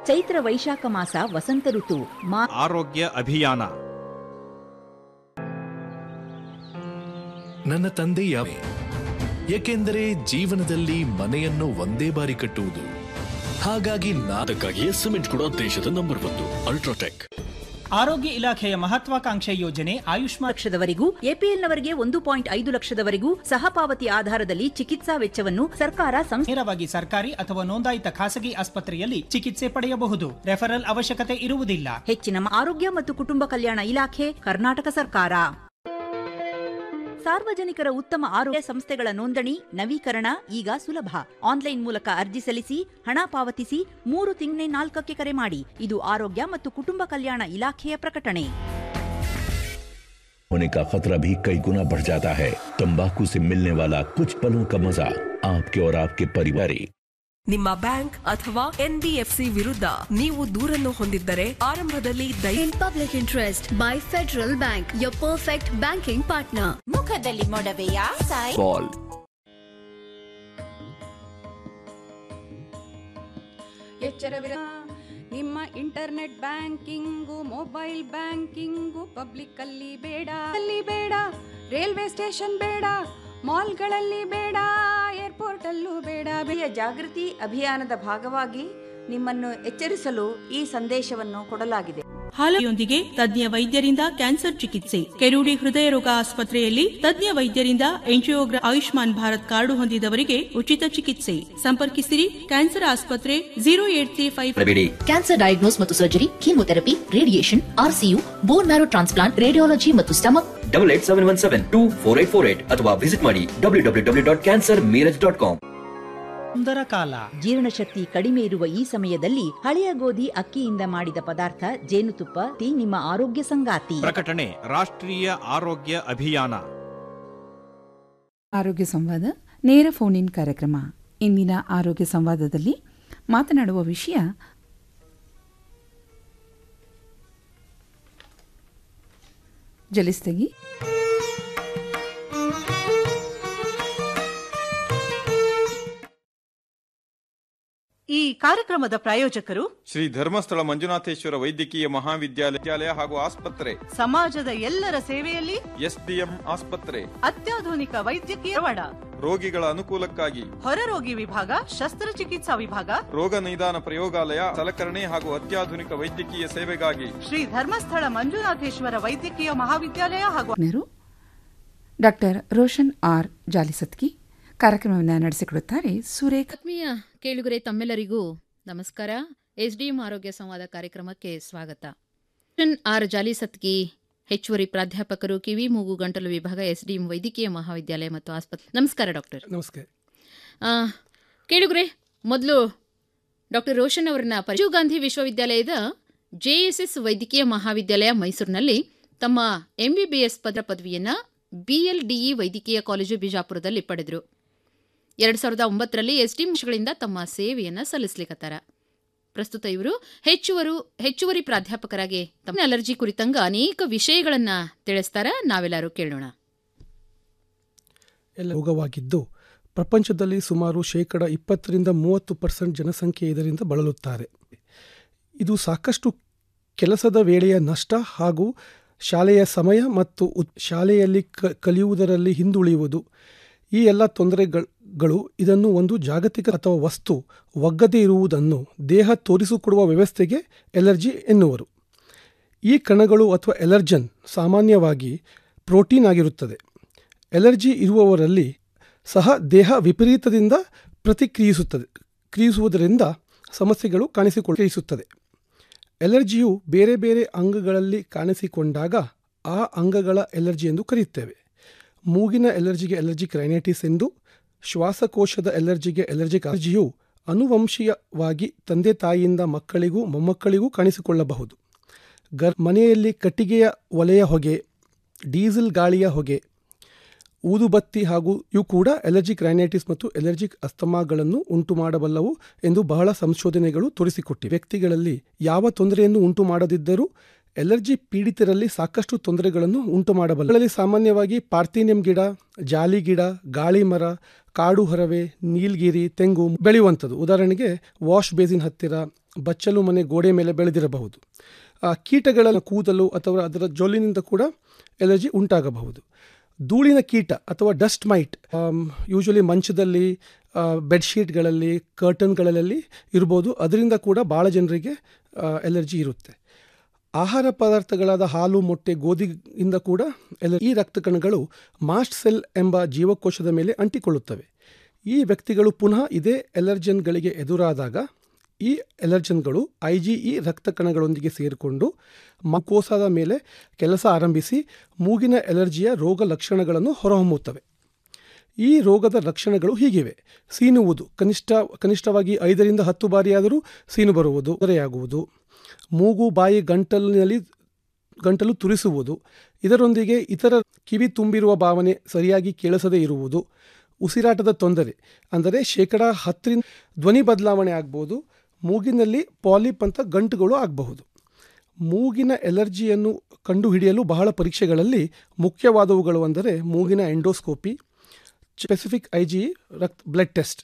ಚೈತ್ರ ವೈಶಾಖ ಮಾಸ ವಸಂತ ಋತು ಮಾ ಆರೋಗ್ಯ ಅಭಿಯಾನ ನನ್ನ ತಂದೆ ಯಾವ ಏಕೆಂದರೆ ಜೀವನದಲ್ಲಿ ಮನೆಯನ್ನು ಒಂದೇ ಬಾರಿ ಕಟ್ಟುವುದು ಹಾಗಾಗಿ ಅದಕ್ಕಾಗಿಯೇ ಸಿಮೆಂಟ್ ಕೂಡ ದೇಶದ ನಂಬರ್ ಒಂದು ಅಲ್ಟ್ರಾಟೆಕ್ ಆರೋಗ್ಯ ಇಲಾಖೆಯ ಮಹತ್ವಾಕಾಂಕ್ಷೆ ಯೋಜನೆ ಆಯುಷ್ಮಾನ್ ಲಕ್ಷದವರೆಗೂ ಎಪಿಎಲ್ನವರಿಗೆ ಒಂದು ಪಾಯಿಂಟ್ ಐದು ಲಕ್ಷದವರೆಗೂ ಸಹಪಾವತಿ ಆಧಾರದಲ್ಲಿ ಚಿಕಿತ್ಸಾ ವೆಚ್ಚವನ್ನು ಸರ್ಕಾರ ಸಂಸ್ಥೆ ನೇರವಾಗಿ ಸರ್ಕಾರಿ ಅಥವಾ ನೋಂದಾಯಿತ ಖಾಸಗಿ ಆಸ್ಪತ್ರೆಯಲ್ಲಿ ಚಿಕಿತ್ಸೆ ಪಡೆಯಬಹುದು ರೆಫರಲ್ ಅವಶ್ಯಕತೆ ಇರುವುದಿಲ್ಲ ಹೆಚ್ಚಿನ ಆರೋಗ್ಯ ಮತ್ತು ಕುಟುಂಬ ಕಲ್ಯಾಣ ಇಲಾಖೆ ಕರ್ನಾಟಕ ಸರ್ಕಾರ ಸಾರ್ವಜನಿಕರ ಉತ್ತಮ ಆರೋಗ್ಯ ಸಂಸ್ಥೆಗಳ ನೋಂದಣಿ ನವೀಕರಣ ಈಗ ಸುಲಭ ಆನ್ಲೈನ್ ಮೂಲಕ ಅರ್ಜಿ ಸಲ್ಲಿಸಿ ಹಣ ಪಾವತಿಸಿ ಮೂರು ತಿಂಗಳ ನಾಲ್ಕಕ್ಕೆ ಕರೆ ಮಾಡಿ ಇದು ಆರೋಗ್ಯ ಮತ್ತು ಕುಟುಂಬ ಕಲ್ಯಾಣ ಇಲಾಖೆಯ ಪ್ರಕಟಣೆ होने का खतरा भी कई गुना बढ़ जाता है तंबाकू से मिलने वाला कुछ पलों का मजा आपके और आपके परिवार ನಿಮ್ಮ ಬ್ಯಾಂಕ್ ಅಥವಾ ಎನ್ಬಿಎಫ್ಸಿ ವಿರುದ್ಧ ನೀವು ದೂರನ್ನು ಹೊಂದಿದ್ದರೆ ಆರಂಭದಲ್ಲಿ ದಯ In public interest by Federal Bank, your perfect banking partner. ಮುಖದಲ್ಲಿ ಮೊಡವೆಯ ಸಾಯಿ ಬಾಲ್ ಎಚ್ಚರವಿರ ನಿಮ್ಮ internet banking mobile banking public ಅಲ್ಲಿ ಬೇಡ ಅಲ್ಲಿ ಬೇಡ ರೈಲ್ವೆ ಸ್ಟೇಷನ್ ಬೇಡ ಮಾಲ್ಗಳಲ್ಲಿ ಬೇಡ ಏರ್ಪೋರ್ಟ್ ಅಲ್ಲೂ ಬೇಡ ಬೆಳೆಯ ಜಾಗೃತಿ ಅಭಿಯಾನದ ಭಾಗವಾಗಿ ನಿಮ್ಮನ್ನು ಎಚ್ಚರಿಸಲು ಈ ಸಂದೇಶವನ್ನು ಕೊಡಲಾಗಿದೆ ಹಾಲೆಯೊಂದಿಗೆ ತಜ್ಞ ವೈದ್ಯರಿಂದ ಕ್ಯಾನ್ಸರ್ ಚಿಕಿತ್ಸೆ ಕೆರೂಡಿ ಹೃದಯ ರೋಗ ಆಸ್ಪತ್ರೆಯಲ್ಲಿ ತಜ್ಞ ವೈದ್ಯರಿಂದ ಎಂಜಿಯೋಗ್ರಾ ಆಯುಷ್ಮಾನ್ ಭಾರತ್ ಕಾರ್ಡು ಹೊಂದಿದವರಿಗೆ ಉಚಿತ ಚಿಕಿತ್ಸೆ ಸಂಪರ್ಕಿಸಿರಿ ಕ್ಯಾನ್ಸರ್ ಆಸ್ಪತ್ರೆ zero eight three five cancer diagnose ಮತ್ತು surgery chemotherapy radiation RCU bone marrow transplant radiology ಮತ್ತು stomach double eight seven one seven two four eight four eight ಅಥವಾ ವಿಸಿಟ್ ಮಾಡಿ W W W dot cancer Miraj dot com ಸುಂದರ ಕಾಲ ಜೀರ್ಣಶಕ್ತಿ ಕಡಿಮೆ ಇರುವ ಈ ಸಮಯದಲ್ಲಿ ಹಳೆಯ ಗೋಧಿ ಅಕ್ಕಿಯಿಂದ ಮಾಡಿದ ಪದಾರ್ಥ ಜೇನುತುಪ್ಪ ಟೀ ನಿಮ್ಮ ಆರೋಗ್ಯ ಸಂಗಾತಿ ಪ್ರಕಟಣೆ ರಾಷ್ಟ್ರೀಯ ಆರೋಗ್ಯ ಅಭಿಯಾನ ಆರೋಗ್ಯ ಸಂವಾದ ನೇರ ಫೋನ್ ಇನ್ ಕಾರ್ಯಕ್ರಮ ಇಂದಿನ ಆರೋಗ್ಯ ಸಂವಾದದಲ್ಲಿ ಮಾತನಾಡುವ ವಿಷಯ ಜಲಿಸ್ತಗಿ ಈ ಕಾರ್ಯಕ್ರಮದ ಪ್ರಾಯೋಜಕರು ಶ್ರೀ ಧರ್ಮಸ್ಥಳ ಮಂಜುನಾಥೇಶ್ವರ ವೈದ್ಯಕೀಯ ಮಹಾವಿದ್ಯಾಲಯ ಹಾಗೂ ಆಸ್ಪತ್ರೆ ಸಮಾಜದ ಎಲ್ಲರ ಸೇವೆಯಲ್ಲಿ ಎಸ್ಡಿಎಂ ಆಸ್ಪತ್ರೆ ಅತ್ಯಾಧುನಿಕ ವೈದ್ಯಕೀಯ ವಾಡ ರೋಗಿಗಳ ಅನುಕೂಲಕ್ಕಾಗಿ ಹೊರರೋಗಿ ವಿಭಾಗ ಶಸ್ತ್ರಚಿಕಿತ್ಸಾ ವಿಭಾಗ ರೋಗ ನಿದಾನ ಪ್ರಯೋಗಾಲಯ ಸಲಕರಣೆ ಹಾಗೂ ಅತ್ಯಾಧುನಿಕ ವೈದ್ಯಕೀಯ ಸೇವೆಗಾಗಿ ಶ್ರೀ ಧರ್ಮಸ್ಥಳ ಮಂಜುನಾಥೇಶ್ವರ ವೈದ್ಯಕೀಯ ಮಹಾವಿದ್ಯಾಲಯ ಹಾಗೂ ತಜ್ಞರು ಡಾಕ್ಟರ್ ರೋಷನ್ ಆರ್ ಜಾಲಿಸತ್ಕಿ ಕಾರ್ಯಕ್ರಮವನ್ನು ನಡೆಸಿಕೊಡುತ್ತಾರೆ ಸುರೇಖ ಆತ್ಮೀಯ ಕೇಳುಗರೆ ತಮ್ಮೆಲ್ಲರಿಗೂ ನಮಸ್ಕಾರ ಎಸ್ಡಿಎಂ ಆರೋಗ್ಯ ಸಂವಾದ ಕಾರ್ಯಕ್ರಮಕ್ಕೆ ಸ್ವಾಗತ ರೋಷನ್ ಆರ್ ಜಾಲಿಸತ್ಗಿ ಹೆಚ್ಚುವರಿ ಪ್ರಾಧ್ಯಾಪಕರು ಕಿವಿ ಮೂಗು ಗಂಟಲು ವಿಭಾಗ ಎಸ್ಡಿಎಂ ವೈದ್ಯಕೀಯ ಮಹಾವಿದ್ಯಾಲಯ ಮತ್ತು ಆಸ್ಪತ್ರೆ ನಮಸ್ಕಾರ ಡಾಕ್ಟರ್ ನಮಸ್ಕಾರ ಆ, ಕೇಳುಗರೆ ಮೊದಲು ಡಾಕ್ಟರ್ ರೋಷನ್ ಅವರನ್ನ ರಾಜೀವ್ ಗಾಂಧಿ ವಿಶ್ವವಿದ್ಯಾಲಯದ ಜೆಎಸ್ಎಸ್ ವೈದ್ಯಕೀಯ ಮಹಾವಿದ್ಯಾಲಯ ಮೈಸೂರಿನಲ್ಲಿ ತಮ್ಮ ಎಂಬಿಬಿಎಸ್ ಪದ ಪದವಿಯನ್ನ ಬಿಎಲ್ಡಿಇ ವೈದ್ಯಕೀಯ ಕಾಲೇಜು ಬಿಜಾಪುರದಲ್ಲಿ ಪಡೆದರು ಎರಡು ಸಾವಿರದ ಒಂಬತ್ತರಲ್ಲಿ ಎಸ್ಡಿಎಂ ಗಳಿಂದ ತಮ್ಮ ಸೇವೆಯನ್ನ ಸಲ್ಲಿಸ್ಲಿಕತ್ತಾರ ಪ್ರಸ್ತುತ ಇವರು ಹೆಚ್ಚುವರು ಹೆಚ್ಚುವರಿ ಪ್ರಾಧ್ಯಾಪಕರಾಗಿ ತಮ್ಮ ಅಲರ್ಜಿ ಕುರಿತಂಗ ಅನೇಕ ವಿಷಯಗಳನ್ನ ತಿಳಿಸ್ತಾರ ನಾವೆಲ್ಲರೂ ಕೇಳೋಣ ಎಲ್ಲ ರೋಗವಾಗಿದ್ದು ಪ್ರಪಂಚದಲ್ಲಿ ಸುಮಾರು ಶೇಕಡ ಇಪ್ಪತ್ತರಿಂದ ಮೂವತ್ತು ಪರ್ಸೆಂಟ್ ಜನಸಂಖ್ಯೆ ಇದರಿಂದ ಬಳಲುತ್ತಾರೆ ಇದು ಸಾಕಷ್ಟು ಕೆಲಸದ ವೇಳೆಯ ನಷ್ಟ ಹಾಗೂ ಶಾಲೆಯ ಸಮಯ ಮತ್ತು ಉತ್- ಶಾಲೆಯಲ್ಲಿ ಕ ಕಲಿಯುವುದರಲ್ಲಿ ಹಿಂದುಳಿಯುವುದು ಈ ಎಲ್ಲ ತೊಂದರೆಗಳು ಇದನ್ನು ಒಂದು ಜಾಗತಿಕ ಅಥವಾ ವಸ್ತು ಒಗ್ಗದೇ ಇರುವುದನ್ನು ದೇಹ ತೋರಿಸಿಕೊಡುವ ವ್ಯವಸ್ಥೆಗೆ ಎಲರ್ಜಿ ಎನ್ನುವರು ಈ ಕಣಗಳು ಅಥವಾ ಎಲರ್ಜನ್ ಸಾಮಾನ್ಯವಾಗಿ ಪ್ರೋಟೀನ್ ಆಗಿರುತ್ತದೆ ಎಲರ್ಜಿ ಇರುವವರಲ್ಲಿ ಸಹ ದೇಹ ವಿಪರೀತದಿಂದ ಪ್ರತಿಕ್ರಿಯಿಸುತ್ತದೆ ಕ್ರಿಯಿಸುವುದರಿಂದ ಸಮಸ್ಯೆಗಳು ಕಾಣಿಸಿಕೊಳ್ಳಿಸುತ್ತದೆ ಎಲರ್ಜಿಯು ಬೇರೆ ಬೇರೆ ಅಂಗಗಳಲ್ಲಿ ಕಾಣಿಸಿಕೊಂಡಾಗ ಆ ಅಂಗಗಳ ಎಲರ್ಜಿ ಎಂದು ಕರೆಯುತ್ತೇವೆ ಮೂಗಿನ ಎಲರ್ಜಿಗೆ ಎಲರ್ಜಿಕ್ ರೈನೈಟಿಸ್ ಎಂದು ಶ್ವಾಸಕೋಶದ ಎಲರ್ಜಿಗೆ ಎಲರ್ಜಿಕ್ ಅಲರ್ಜಿಯು ಅನುವಂಶೀಯವಾಗಿ ತಂದೆ ತಾಯಿಯಿಂದ ಮಕ್ಕಳಿಗೂ ಮೊಮ್ಮಕ್ಕಳಿಗೂ ಕಾಣಿಸಿಕೊಳ್ಳಬಹುದು ಗರ್ ಮನೆಯಲ್ಲಿ ಕಟ್ಟಿಗೆಯ ಒಲೆಯ ಹೊಗೆ ಡೀಸೆಲ್ ಗಾಳಿಯ ಹೊಗೆ ಊದುಬತ್ತಿ ಹಾಗೂ ಇವು ಕೂಡ ಎಲರ್ಜಿಕ್ ರೈನೈಟಿಸ್ ಮತ್ತು ಎಲರ್ಜಿಕ್ ಅಸ್ತಮಾಗಳನ್ನು ಉಂಟು ಮಾಡಬಲ್ಲವು ಎಂದು ಬಹಳ ಸಂಶೋಧನೆಗಳು ತೋರಿಸಿಕೊಟ್ಟಿವೆ ವ್ಯಕ್ತಿಗಳಲ್ಲಿ ಯಾವ ತೊಂದರೆಯನ್ನು ಉಂಟು ಮಾಡದಿದ್ದರೂ ಎಲರ್ಜಿ ಪೀಡಿತರಲ್ಲಿ ಸಾಕಷ್ಟು ತೊಂದರೆಗಳನ್ನು ಉಂಟು ಮಾಡಬಲ್ಲಲ್ಲಿ ಸಾಮಾನ್ಯವಾಗಿ ಪಾರ್ಥೀನಿಯಂ ಗಿಡ ಜಾಲಿ ಗಿಡ ಗಾಳಿ ಮರ ಕಾಡು ಹರವೆ ನೀಲ್ಗಿರಿ ತೆಂಗು ಬೆಳೆಯುವಂಥದ್ದು ಉದಾಹರಣೆಗೆ ವಾಶ್ ಬೇಸಿನ್ ಹತ್ತಿರ ಬಚ್ಚಲು ಮನೆ ಗೋಡೆ ಮೇಲೆ ಬೆಳೆದಿರಬಹುದು ಆ ಕೀಟಗಳ ಕೂದಲು ಅಥವಾ ಅದರ ಜೊಲ್ಲಿನಿಂದ ಕೂಡ ಎಲರ್ಜಿ ಉಂಟಾಗಬಹುದು ಧೂಳಿನ ಕೀಟ ಅಥವಾ ಡಸ್ಟ್ ಮೈಟ್ ಯೂಶಲಿ ಮಂಚದಲ್ಲಿ ಬೆಡ್ಶೀಟ್ಗಳಲ್ಲಿ ಕರ್ಟನ್ಗಳಲ್ಲಿ ಇರ್ಬೋದು ಅದರಿಂದ ಕೂಡ ಭಾಳ ಜನರಿಗೆ ಎಲರ್ಜಿ ಇರುತ್ತೆ ಆಹಾರ ಪದಾರ್ಥಗಳಾದ ಹಾಲು ಮೊಟ್ಟೆ ಗೋಧಿಯಿಂದ ಕೂಡ ಎಲ ಈ ರಕ್ತ ಕಣಗಳು ಮಾಸ್ಟ್ ಸೆಲ್ ಎಂಬ ಜೀವಕೋಶದ ಮೇಲೆ ಅಂಟಿಕೊಳ್ಳುತ್ತವೆ ಈ ವ್ಯಕ್ತಿಗಳು ಪುನಃ ಇದೇ ಎಲರ್ಜನ್ಗಳಿಗೆ ಎದುರಾದಾಗ ಈ ಎಲರ್ಜನ್ಗಳು ಐ ಜಿ ಇ ರಕ್ತ ಕಣಗಳೊಂದಿಗೆ ಸೇರಿಕೊಂಡು ಮಕೋಸದ ಮೇಲೆ ಕೆಲಸ ಆರಂಭಿಸಿ ಮೂಗಿನ ಎಲರ್ಜಿಯ ರೋಗ ಲಕ್ಷಣಗಳನ್ನು ಹೊರಹೊಮ್ಮುತ್ತವೆ ಈ ರೋಗದ ಲಕ್ಷಣಗಳು ಹೀಗಿವೆ ಸೀನುವುದು ಕನಿಷ್ಠ ಕನಿಷ್ಠವಾಗಿ ಐದರಿಂದ ಹತ್ತು ಬಾರಿಯಾದರೂ ಸೀನು ಬರುವುದು ತೊಂದರೆಯಾಗುವುದು ಮೂಗು ಬಾಯಿ ಗಂಟಲಿನಲ್ಲಿ ಗಂಟಲು ತುರಿಸುವುದು ಇದರೊಂದಿಗೆ ಇತರ ಕಿವಿ ತುಂಬಿರುವ ಭಾವನೆ ಸರಿಯಾಗಿ ಕೇಳಿಸದೇ ಇರುವುದು ಉಸಿರಾಟದ ತೊಂದರೆ ಅಂದರೆ ಶೇಕಡ ಹತ್ತರಿಂದ ಧ್ವನಿ ಬದಲಾವಣೆ ಆಗ್ಬೋದು ಮೂಗಿನಲ್ಲಿ ಪಾಲಿಪ್ ಅಂತ ಗಂಟುಗಳು ಆಗಬಹುದು ಮೂಗಿನ ಎಲರ್ಜಿಯನ್ನು ಕಂಡುಹಿಡಿಯಲು ಬಹಳ ಪರೀಕ್ಷೆಗಳಲ್ಲಿ ಮುಖ್ಯವಾದವುಗಳು ಅಂದರೆ ಮೂಗಿನ ಎಂಡೋಸ್ಕೋಪಿ ಸ್ಪೆಸಿಫಿಕ್ ಐ ಜಿ ರಕ್ತ ಬ್ಲಡ್ ಟೆಸ್ಟ್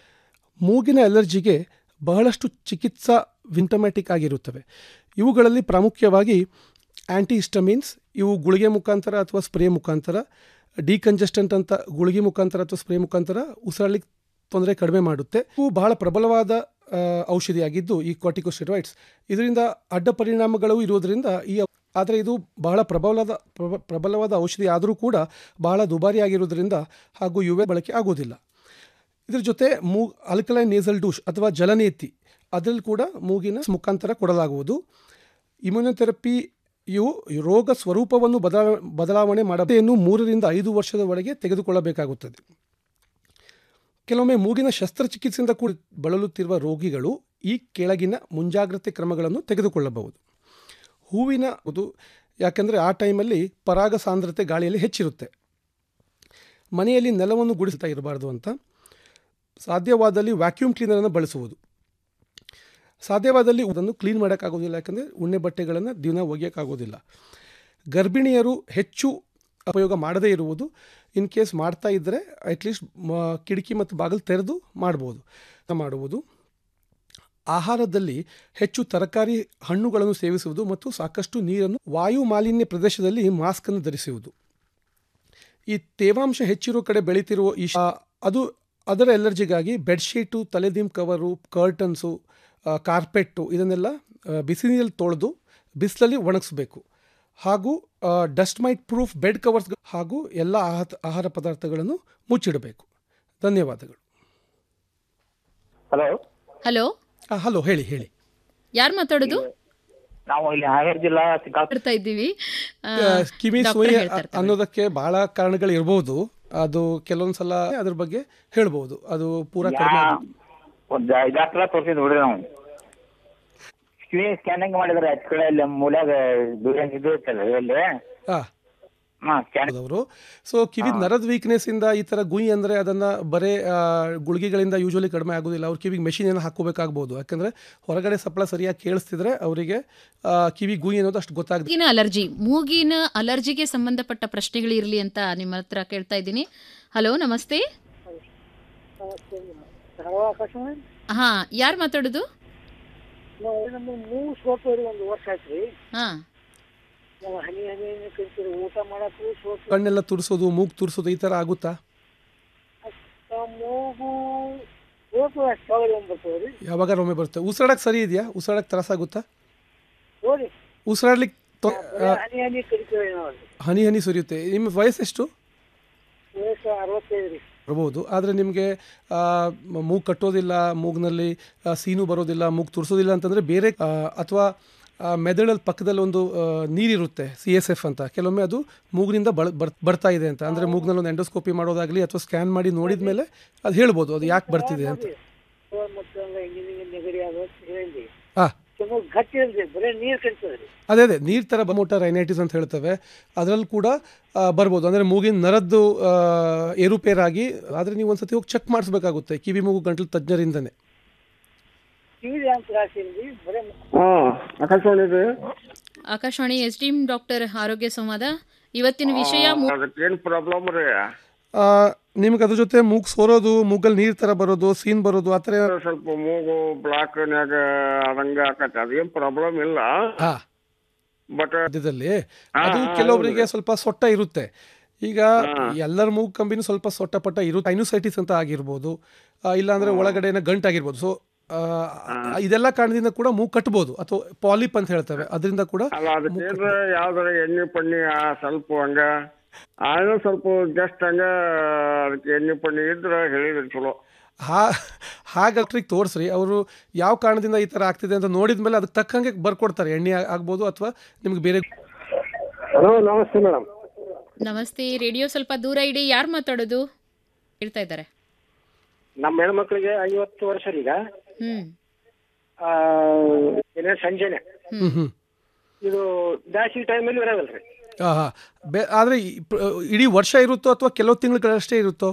ಮೂಗಿನ ಎಲರ್ಜಿಗೆ ಬಹಳಷ್ಟು ಚಿಕಿತ್ಸಾ ವಿಂಟಮ್ಯಾಟಿಕ್ ಆಗಿರುತ್ತವೆ ಇವುಗಳಲ್ಲಿ ಪ್ರಾಮುಖ್ಯವಾಗಿ ಆ್ಯಂಟಿಹಿಸ್ಟಮೀನ್ಸ್ ಇವು ಗುಳಿಗೆ ಮುಖಾಂತರ ಅಥವಾ ಸ್ಪ್ರೇ ಮುಖಾಂತರ ಡಿಕಂಜೆಸ್ಟೆಂಟ್ ಅಂತ ಗುಳಿಗೆ ಮುಖಾಂತರ ಅಥವಾ ಸ್ಪ್ರೇ ಮುಖಾಂತರ ಉಸಿರಾಡಲಿಕ್ಕೆ ತೊಂದರೆ ಕಡಿಮೆ ಮಾಡುತ್ತೆ ಇವು ಬಹಳ ಪ್ರಬಲವಾದ ಆ, ಔಷಧಿಯಾಗಿದ್ದು ಈ ಕಾರ್ಟಿಕೋಸ್ಟೆರಾಯ್ಡ್ಸ್ ಇದರಿಂದ ಅಡ್ಡ ಪರಿಣಾಮಗಳು ಇರುವುದರಿಂದ ಈ ಆದರೆ ಇದು ಬಹಳ ಪ್ರಬಲವಾದ ಪ್ರಬ- ಪ್ರಬಲವಾದ ಔಷಧಿ ಆದರೂ ಕೂಡ ಬಹಳ ದುಬಾರಿಯಾಗಿರುವುದರಿಂದ ಹಾಗೂ ಯುವೆ ಬಳಕೆ ಆಗೋದಿಲ್ಲ ಇದ್ರ ಜೊತೆ ಮೂ ಅಲ್ಕಲೈನ್ ನೇಸಲ್ ಡೂಶ್ ಅಥವಾ ಜಲನೇತಿ ಅದರಲ್ಲಿ ಕೂಡ ಮೂಗಿನ ಮುಖಾಂತರ ಕೊಡಲಾಗುವುದು ಇಮ್ಯುನೊಥೆರಪಿ ಇವು ರೋಗ ಸ್ವರೂಪವನ್ನು ಬದಲಾ ಬದಲಾವಣೆ ಮಾಡಬೇಕು ಮೂರರಿಂದ ಐದು ವರ್ಷದವರೆಗೆ ತೆಗೆದುಕೊಳ್ಳಬೇಕಾಗುತ್ತದೆ ಕೆಲವೊಮ್ಮೆ ಮೂಗಿನ ಶಸ್ತ್ರಚಿಕಿತ್ಸೆಯಿಂದ ಕೂಡ ಬಳಲುತ್ತಿರುವ ರೋಗಿಗಳು ಈ ಕೆಳಗಿನ ಮುಂಜಾಗ್ರತೆ ಕ್ರಮಗಳನ್ನು ತೆಗೆದುಕೊಳ್ಳಬಹುದು ಹೂವಿನ ಅದು ಯಾಕೆಂದರೆ ಆ ಟೈಮಲ್ಲಿ ಪರಾಗ ಸಾಂದ್ರತೆ ಗಾಳಿಯಲ್ಲಿ ಹೆಚ್ಚಿರುತ್ತೆ ಮನೆಯಲ್ಲಿ ನೆಲವನ್ನು ಗುಡಿಸ್ತಾ ಇರಬಾರ್ದು ಅಂತ ಸಾಧ್ಯವಾದಲ್ಲಿ ವ್ಯಾಕ್ಯೂಮ್ ಕ್ಲೀನರನ್ನು ಬಳಸುವುದು ಸಾಧ್ಯವಾದಲ್ಲಿ ಅದನ್ನು ಕ್ಲೀನ್ ಮಾಡೋಕ್ಕಾಗೋದಿಲ್ಲ ಯಾಕಂದರೆ ಉಣ್ಣೆ ಬಟ್ಟೆಗಳನ್ನು ದಿನ ಒಗೆಯೋಕ್ಕಾಗೋದಿಲ್ಲ ಗರ್ಭಿಣಿಯರು ಹೆಚ್ಚು ಉಪಯೋಗ ಮಾಡದೇ ಇರುವುದು ಇನ್ ಕೇಸ್ ಮಾಡ್ತಾ ಇದ್ದರೆ ಅಟ್ಲೀಸ್ಟ್ ಕಿಟಕಿ ಮತ್ತು ಬಾಗಿಲು ತೆರೆದು ಮಾಡ್ಬೋದು ಮಾಡುವುದು ಆಹಾರದಲ್ಲಿ ಹೆಚ್ಚು ತರಕಾರಿ ಹಣ್ಣುಗಳನ್ನು ಸೇವಿಸುವುದು ಮತ್ತು ಸಾಕಷ್ಟು ನೀರನ್ನು ವಾಯು ಮಾಲಿನ್ಯ ಪ್ರದೇಶದಲ್ಲಿ ಮಾಸ್ಕನ್ನು ಧರಿಸುವುದು ಈ ತೇವಾಂಶ ಹೆಚ್ಚಿರೋ ಕಡೆ ಬೆಳೀತಿರುವ ಈ ಶಾ- ಅದು ಅದರ ಎಲರ್ಜಿಗಾಗಿ ಬೆಡ್ಶೀಟು ತಲೆದಿಂಬ್ ಕವರು ಕರ್ಟನ್ಸು ಕಾರ್ಪೆಟ್ಟು ಇದನ್ನೆಲ್ಲ ಆ, ಬಿಸಿ ನೀರಲ್ಲಿ ತೊಳೆದು ಬಿಸಿಲಲ್ಲಿ ಒಣಗಿಸ್ಬೇಕು ಹಾಗೂ dust mite proof bed covers ಹಾಗೂ ಎಲ್ಲ ಆಹಾರ ಆಹಾರ ಪದಾರ್ಥಗಳನ್ನು ಮುಚ್ಚಿಡಬೇಕು ಧನ್ಯವಾದಗಳು ಹಲೋ ಹಲೋ ಹಲೋ ಹೇಳಿ ಹೇಳಿ ಯಾರು ಮಾತಾಡೋದು ನಾವು ಇಲ್ಲಿ ಹಾವೇರಿ ಜಿಲ್ಲಾ ಬರ್ತಾ ಇದ್ದೀವಿ ಆ, ಆ, ಕಿವಿ ಡಾಕ್ಟರ್ ಸೋಯೆ ಹೇಳ್ತಾ ಇರ್ತಾರೆ. ಅನ್ನೋದಕ್ಕೆ ಬಹಳ ಕಾರಣಗಳು ಇರ್ಬೋದು ಅದು ಕೆಲವೊಂದು ಸಲ ಅದ್ರ ಬಗ್ಗೆ ಹೇಳ್ಬೋದು ಅದು ಪೂರಾ ಕಡಿಮೆ ಆಗುತ್ತೆ. ಒಂದ್ ಐದಾರು ಸಲ ತೋರಿಸಿದ್ ಬಿಡ್ರಿ ನಾವು ಕಿವಿ ಸ್ಕ್ಯಾನಿಂಗ್ ಮಾಡಿದ್ರೆ ಹತ್ತು ಕಡೆ ಅಲ್ಲಿ ಮೂಲ್ಯಾಗ ದೂರ ಇದು ಇರ್ತಲ್ಲ ಇಲ್ಲಿ ಆ. ಹಾ ಸ್ಕ್ಯಾನ್ ಅವರು ಸೊ ಕಿವಿ ನರದ ವೀಕ್ನೆಸ್ ಇಂದ ಈ ತರ ಗುಯಿ ಅಂದ್ರೆ ಅದನ್ನ ಬರೇ ಆ, ಗುಳಿಗೆಗಳಿಂದ ಯೂಶಲಿ ಕಡಿಮೆ ಆಗೋದಿಲ್ಲ ಅವ್ರ ಕಿವಿಗೆ ಮೆಷಿನ್ ಏನೋ ಹಾಕೋಬೇಕಾಗ್ಬೋದು ಯಾಕಂದ್ರೆ ಹೊರಗಡೆ ಸಪ್ಲ ಸರಿಯಾಗಿ ಕೇಳಿಸ್ತಿದ್ರೆ ಅವರಿಗೆ ಕಿವಿ ಗುಯಿ ಅನ್ನೋದು ಅಷ್ಟು ಗೊತ್ತಾಗ ಮೂಗಿನ ಅಲರ್ಜಿ ಮೂಗಿನ ಅಲರ್ಜಿಗೆ ಸಂಬಂಧಪಟ್ಟ ಪ್ರಶ್ನೆಗಳು ಇರಲಿ ಅಂತ ನಿಮ್ಮ ಹತ್ರ ಕೇಳ್ತಾ ಇದ್ದೀನಿ ಹಲೋ ನಮಸ್ತೆ ಹಾ ಯಾರು ಮಾತಾಡೋದು ನಮ್ಮ ಮೂಗು ಸೋತು ಒಂದು ವರ್ಷ ಆಯ್ತ್ರಿ ಹಾ ನಾವು ಹನಿ ಹನಿ ಹನಿ ಕಲಿತೀರಿ ಊಟ ಮಾಡಕ್ಕೂ ಸೋತು ಕಣ್ಣೆಲ್ಲ ತುರ್ಸೋದು ಮೂಗ್ ತುರ್ಸೋದು ಈ ತರ ಆಗುತ್ತಾ ಆ ಮೂಗು ಸೋತು ಅಷ್ಟು ಸಾವಿರ ಬರ್ತದೆ ರೀ ಯಾವಾಗ ಒಮ್ಮೆ ಬರುತ್ತೆ ಉಸಿರಾಡಕ್ ಸರಿ ಇದೆಯಾ ಉಸಿರಾಡಕ್ ತ್ರಾಸಾಗುತ್ತಾ ನೋಡಿ ಉಸಿರಾಡ್ಲಿಕ್ಕೆ ತೊ- ಆ, ಹನಿ ಹನಿ ಕಲಿತೀವಿ ನಾವು ಹನಿ ಹನಿ ಸುರಿಯುತ್ತೆ ನಿಮ್ಮ ವಯಸ್ಸೆಷ್ಟು ವಯಸ್ಸು ಅರವತ್ತೈದು ರೀ ಬರ್ಬೋದು ಆದರೆ ನಿಮಗೆ ಮೂಗು ಕಟ್ಟೋದಿಲ್ಲ ಮೂಗ್ನಲ್ಲಿ ಆ, ಸೀನು ಬರೋದಿಲ್ಲ ಮೂಗು ತುರ್ಸೋದಿಲ್ಲ ಅಂತಂದರೆ ಬೇರೆ ಅಥವಾ ಮೆದುಳಲ್ಲಿ ಪಕ್ಕದಲ್ಲಿ ಒಂದು ಆ, ನೀರಿರುತ್ತೆ ಸಿ ಎಸ್ ಎಫ್ ಅಂತ ಕೆಲವೊಮ್ಮೆ ಅದು ಮೂಗಿನಿಂದ ಬಳ ಬರ್- ಬರ್ತಾ ಇದೆ ಅಂತ ಅಂದರೆ ಮೂಗ್ನಲ್ಲಿ ಒಂದು ಎಂಡೋಸ್ಕೋಪಿ ಮಾಡೋದಾಗಲಿ ಅಥವಾ ಸ್ಕ್ಯಾನ್ ಮಾಡಿ ನೋಡಿದ ಮೇಲೆ ಅದು ಹೇಳ್ಬೋದು ಅದು ಯಾಕೆ ಬರ್ತಿದೆ ಅಂತ ಮತ್ತೆ ಹಿಂಗಿನ ಹಿಂಗಿನ ನೆಗಡಿ ಆಗೋದು ಹೇಳಿ ಹಾಂ ತುಂಬ ಗಟ್ಟಿ ಇಲ್ರಿ ಬರೀ ನೀರು ಕಲಿತದೆ ರೀ ಅದೇ ಅದೇ ನೀರು ಥರ ಬಮೋಟ ರೈನೈಟಿಸ್ ಅಂತ ಹೇಳ್ತೇವೆ ಅದರಲ್ಲಿ ಕೂಡ ಆ, ಬರ್ಬೋದು ಅಂದರೆ ಮೂಗಿನ ನರದ್ದು ಆ, ಏರುಪೇರಾಗಿ ಆದರೆ ನೀವು ಒಂದ್ಸತಿ ಹೋಗಿ ಚೆಕ್ ಮಾಡಿಸ್ಬೇಕಾಗುತ್ತೆ ಕಿವಿ ಮೂಗು ಗಂಟಲು ತಜ್ಞರಿಂದನೇ ಕಿವಿದ ಅಂತ ರಾಶಿ ಇಲ್ರಿ ಬರೀ ಆಕಾಶವಾಣಿ ರೀ ಆಕಾಶವಾಣಿ ಎಸ್ ಡಿ ಡಾಕ್ಟರ್ ಆರೋಗ್ಯ ಸಂವಾದ ಇವತ್ತಿನ ವಿಷಯ ಮೂ- ಅದಕ್ಕೇನ್ ಪ್ರಾಬ್ಲಮ್ ರೀ ನಿಮ್ಗೆ ಅದ್ರ ಜೊತೆ ಮೂಗ್ ಸೋರೋದು ಮೂಗಲ್ಲಿ ನೀರ್ ತರ ಬರೋದು ಸೀನ್ ಬರೋದು ಆ ಥರ ಸ್ವಲ್ಪ ಮೂಗು ಬ್ಲಾಕ್ನ್ಯಾಗ ಆದಂಗ ಆಕತಿ ಅದೇನ್ ಪ್ರಾಬ್ಲಮ್ ಇಲ್ಲ ಹಾ ಬಟ್ ಮಧ್ಯದಲ್ಲಿ ಹಾ, ಅದು ಹಾ, ಕೆಲವೊಬ್ಬರಿಗೆ ಹೌದು. ಸ್ವಲ್ಪ ಸೊಟ್ಟ ಇರುತ್ತೆ ಈಗ ಎಲ್ಲರ ಮೂಗ್ ಕಂಬಿನೂ ಸ್ವಲ್ಪ ಸೊಟ್ಟ ಪಟ್ಟ ಇರುತ್ತೆ ಐನುಸೈಟಿಸ್ ಅಂತ ಆಗಿರ್ಬೋದು ಆ, ಇಲ್ಲಾಂದ್ರೆ ಒಳಗಡೆ ಏನೋ ಗಂಟಾಗಿರ್ಬೋದು ಸೊ ಇದೆಲ್ಲ ಕಾರಣದಿಂದ ಕೂಡ ಮೂಗ್ ಕಟ್ಬೋದು ಅಥವಾ ಪಾಲಿಪ್ ಅಂತ ಹೇಳ್ತೇವೆ ಅದರಿಂದ ಕೂಡ ಅಲ್ಲ ಅದಕ್ಕೆ ಯಾವ್ದಾರ ಎಣ್ಣೆ ಪಣ್ಣಿ ಆ ಸ್ವಲ್ಪ ಹಂಗ ಆದ್ರೂ ಸ್ವಲ್ಪ ಜಸ್ಟ್ ಹಂಗ ಅದಕ್ಕೆ ಎಣ್ಣೆ ಪಣ್ಣಿ ಇದ್ರ ಹೇಳಿದ್ರಿ ಚಲೋ ಹಾ ಹಾಗೆ ಡಾಕ್ಟ್ರಿಗೆ ತೋರಿಸ್ರಿ ಅವರು ಯಾವ ಕಾರಣದಿಂದ ಈ ಥರ ಆಗ್ತಿದೆ ಅಂತ ನೋಡಿದ ಮೇಲೆ ಅದಕ್ಕೆ ತಕ್ಕಂಗೆ ಬರ್ಕೊಡ್ತಾರೆ ಎಣ್ಣೆ ಆ- ಆಗ್ಬೋದು ಅಥವಾ ನಿಮ್ಗೆ ಬೇರೆ ಹಲೋ ನಮಸ್ತೆ ಮೇಡಮ್ ನಮಸ್ತೆ ರೇಡಿಯೋ ಸ್ವಲ್ಪ ದೂರ ಇಡಿ ಯಾರು ಮಾತಾಡೋದು ಹೇಳ್ತಾ ಇದ್ದಾರೆ ನಮ್ಮ ಹೆಣ್ಮಕ್ಳಿಗೆ ಐವತ್ತು ವರ್ಷ ಈಗ ಹ್ಮ್ ಆ, ಏನೇ ಸಂಜೆನೆ ಹ್ಮ್ ಹ್ಮ್ ಇದು ಬ್ಯಾಸಿಗೆ ಟೈಮಲ್ಲಿ ಇರೋದಲ್ರಿ ಹಾಂ ಹಾಂ ಬೇ ಆದರೆ ಇಡೀ ವರ್ಷ ಇರುತ್ತೋ ಅಥವಾ ಕೆಲವು ತಿಂಗಳುಗಳಷ್ಟೇ ಇರುತ್ತೋ